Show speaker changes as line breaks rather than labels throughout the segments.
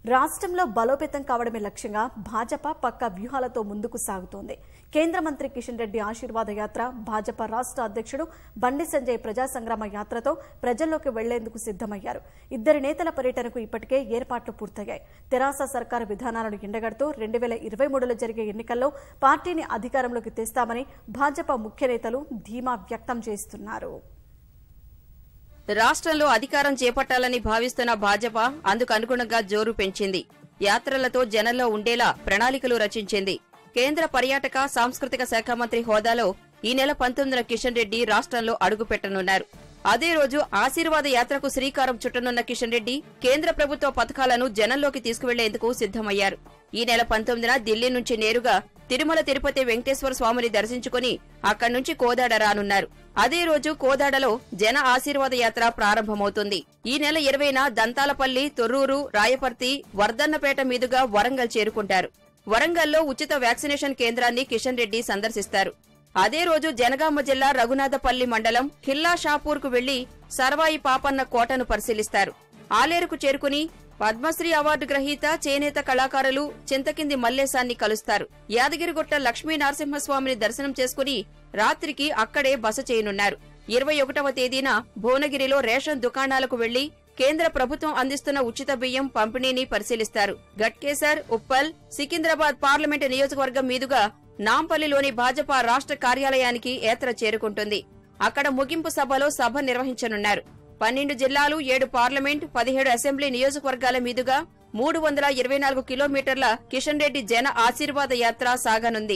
రాష్ట్రంలో బలోపేతం కావడమే లక్ష్యంగా భాజపా పక్క వ్యూహాలతో ముందుకు సాగుతోంది కేంద్ర మంత్రి కిషన్ రెడ్డి ఆశీర్వాద యాత్ర భాజపా రాష్ట్ర అధ్యక్షుడు బండి సంజయ్ ప్రజా సంగ్రామ యాత్రతో ప్రజల్లోకి వెళ్లేందుకు సిద్దమయ్యారు ఇద్దరి నేతల పర్యటనకు ఇప్పటికే ఏర్పాట్లు పూర్తయ్యాయి తెరాస సర్కారు విధానాలను ఎండగడుతూ రెండు వేల ఇరవై మూడులో జరిగే ఎన్నికల్లో పార్టీని అధికారంలోకి తెస్తామని భాజపా ముఖ్య నేతలు ధీమా వ్యక్తం చేస్తున్నారు
రాష్ట్రంలో అధికారం చేపట్టాలని భావిస్తున్న భాజపా అందుకు అనుగుణంగా జోరు పెంచింది యాత్రలతో జనంలో ఉండేలా ప్రణాళికలు రచించింది కేంద్ర పర్యాటక సాంస్కృతిక శాఖ మంత్రి హోదాలో ఈ నెల పంతొమ్మిదిన కిషన్ రెడ్డి రాష్ట్రంలో అడుగుపెట్టనున్నారు అదే రోజు ఆశీర్వాద యాత్రకు శ్రీకారం చుట్టనున్న కిషన్ రెడ్డి కేంద్ర ప్రభుత్వ పథకాలను జనంలోకి తీసుకువెళ్లేందుకు సిద్దమయ్యారు ఈ నెల పంతొమ్మిదిన ఢిల్లీ నుంచి నేరుగా తిరుమల తిరుపతి వెంకటేశ్వర స్వామిని దర్శించుకుని అక్కడి నుంచి కోదాడ రానున్నారు అదే రోజు కోదాడలో జన ఆశీర్వాద యాత్ర ప్రారంభమవుతుంది ఈ నెల ఇరవైన దంతాలపల్లి తొర్రూరు రాయపర్తి వర్ధన్నపేట మీదుగా వరంగల్ చేరుకుంటారు వరంగల్లో ఉచిత వ్యాక్సినేషన్ కేంద్రాన్ని కిషన్ రెడ్డి సందర్శిస్తారు అదే రోజు జనగామ జిల్లా రఘునాథపల్లి మండలం ఖిల్లా షాపూర్ కు వెళ్లి సర్వాయి పాపన్న కోటను పరిశీలిస్తారు ఆలేరుకు చేరుకుని పద్మశ్రీ అవార్డు గ్రహీత చేనేత కళాకారులు చింతకింది మల్లేశాన్ని కలుస్తారు యాదగిరిగుట్ట లక్ష్మీ నరసింహస్వామిని దర్శనం చేసుకుని రాత్రికి అక్కడే బస చేయనున్నారు ఇరవై ఒకటవ తేదీన భువనగిరిలో రేషన్ దుకాణాలకు వెళ్లి కేంద్ర ప్రభుత్వం అందిస్తున్న ఉచిత బియ్యం పంపిణీని పరిశీలిస్తారు గట్కేసర్ ఉప్పల్ సికింద్రాబాద్ పార్లమెంటు నియోజకవర్గం మీదుగా నాంపల్లిలోని భాజపా రాష్ట్ర కార్యాలయానికి యాత్ర చేరుకుంటుంది అక్కడ ముగింపు సభలో సభ నిర్వహించనున్నారు పన్నెండు జిల్లాలు ఏడు పార్లమెంట్ పదిహేడు అసెంబ్లీ నియోజకవర్గాల మీదుగా మూడు వందల ఇరవై నాలుగు కిలోమీటర్ల కిషన్ రెడ్డి జన ఆశీర్వాద యాత్ర సాగనుంది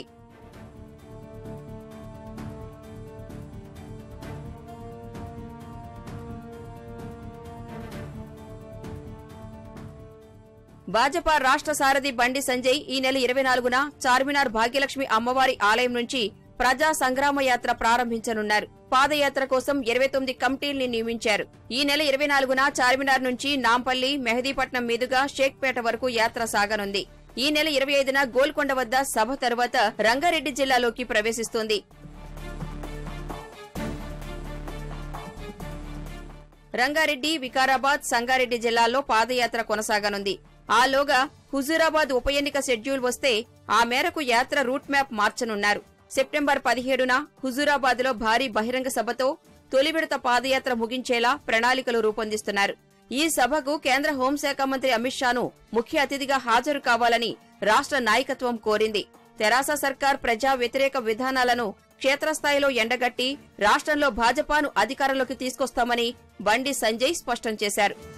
భాజపా రాష్ట్ర సారథి బండి సంజయ్ ఈ నెల ఇరవై నాలుగున చార్మినార్ భాగ్యలక్ష్మి అమ్మవారి ఆలయం నుంచి ప్రజా సంగ్రామ యాత్ర ప్రారంభించనున్నారు పాదయాత్ర కోసం ఇరవై తొమ్మిది కమిటీల్ని నియమించారు ఈ నెల ఇరవై నాలుగున చార్మినార్ నుంచి నాంపల్లి మెహదీపట్నం మీదుగా షేక్పేట వరకు యాత్ర సాగనుంది ఈ నెల ఇరవై ఐదున గోల్కొండ వద్ద సభ తరువాత రంగారెడ్డి జిల్లాలోకి ప్రవేశిస్తుంది రంగారెడ్డి వికారాబాద్ సంగారెడ్డి జిల్లాల్లో పాదయాత్ర కొనసాగనుంది ఆలోగా హుజూరాబాద్ ఉప ఎన్నిక షెడ్యూల్ వస్తే ఆ మేరకు యాత్ర రూట్ మ్యాప్ మార్చనున్నారు సెప్టెంబర్ పదిహేడున హుజూరాబాద్ లో భారీ బహిరంగ సభతో తొలి విడత పాదయాత్ర ముగించేలా ప్రణాళికలు రూపొందిస్తున్నారు ఈ సభకు కేంద్ర హోంశాఖ మంత్రి అమిత్ షాను ముఖ్య అతిథిగా హాజరు కావాలని రాష్ట్ర నాయకత్వం కోరింది తెరాస సర్కార్ ప్రజా వ్యతిరేక విధానాలను క్షేత్రస్థాయిలో ఎండగట్టి రాష్ట్రంలో భాజపాను అధికారంలోకి తీసుకొస్తామని బండి సంజయ్ స్పష్టం చేశారు